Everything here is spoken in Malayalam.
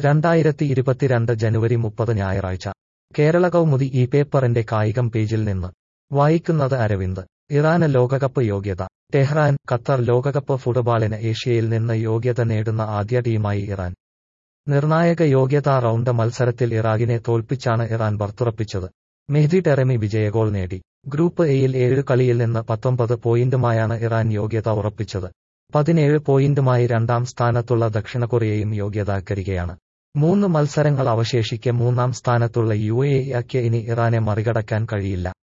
രണ്ടായിരത്തി ഇരുപത്തിരണ്ട് ജനുവരി മുപ്പത് ഞായറാഴ്ച കേരള കൗമുദി ഈ പേപ്പറിന്റെ കായികം പേജിൽ നിന്ന് വായിക്കുന്നത് അരവിന്ദ് ഇറാന് ലോകകപ്പ് യോഗ്യത ടെഹ്റാൻ ഖത്തർ ലോകകപ്പ് ഫുട്ബോളിന് ഏഷ്യയിൽ നിന്ന് യോഗ്യത നേടുന്ന ആദ്യ ടീമായി ഇറാൻ നിർണായക യോഗ്യതാ റൗണ്ട് മത്സരത്തിൽ ഇറാഖിനെ തോൽപ്പിച്ചാണ് ഇറാൻ ബർത്തുറപ്പിച്ചത് മെഹ്ദി ടെറമി വിജയഗോൾ നേടി ഗ്രൂപ്പ് എയിൽ ഏഴ് കളിയിൽ നിന്ന് പത്തൊമ്പത് പോയിന്റുമായാണ് ഇറാൻ യോഗ്യത ഉറപ്പിച്ചത് പതിനേഴ് പോയിന്റുമായി രണ്ടാം സ്ഥാനത്തുള്ള ദക്ഷിണ കൊറിയയും യോഗ്യതാക്കരികയാണ് മൂന്ന് മത്സരങ്ങൾ അവശേഷിക്കെ മൂന്നാം സ്ഥാനത്തുള്ള യു എ ഇനി ഇറാനെ മറികടക്കാൻ കഴിയില്ല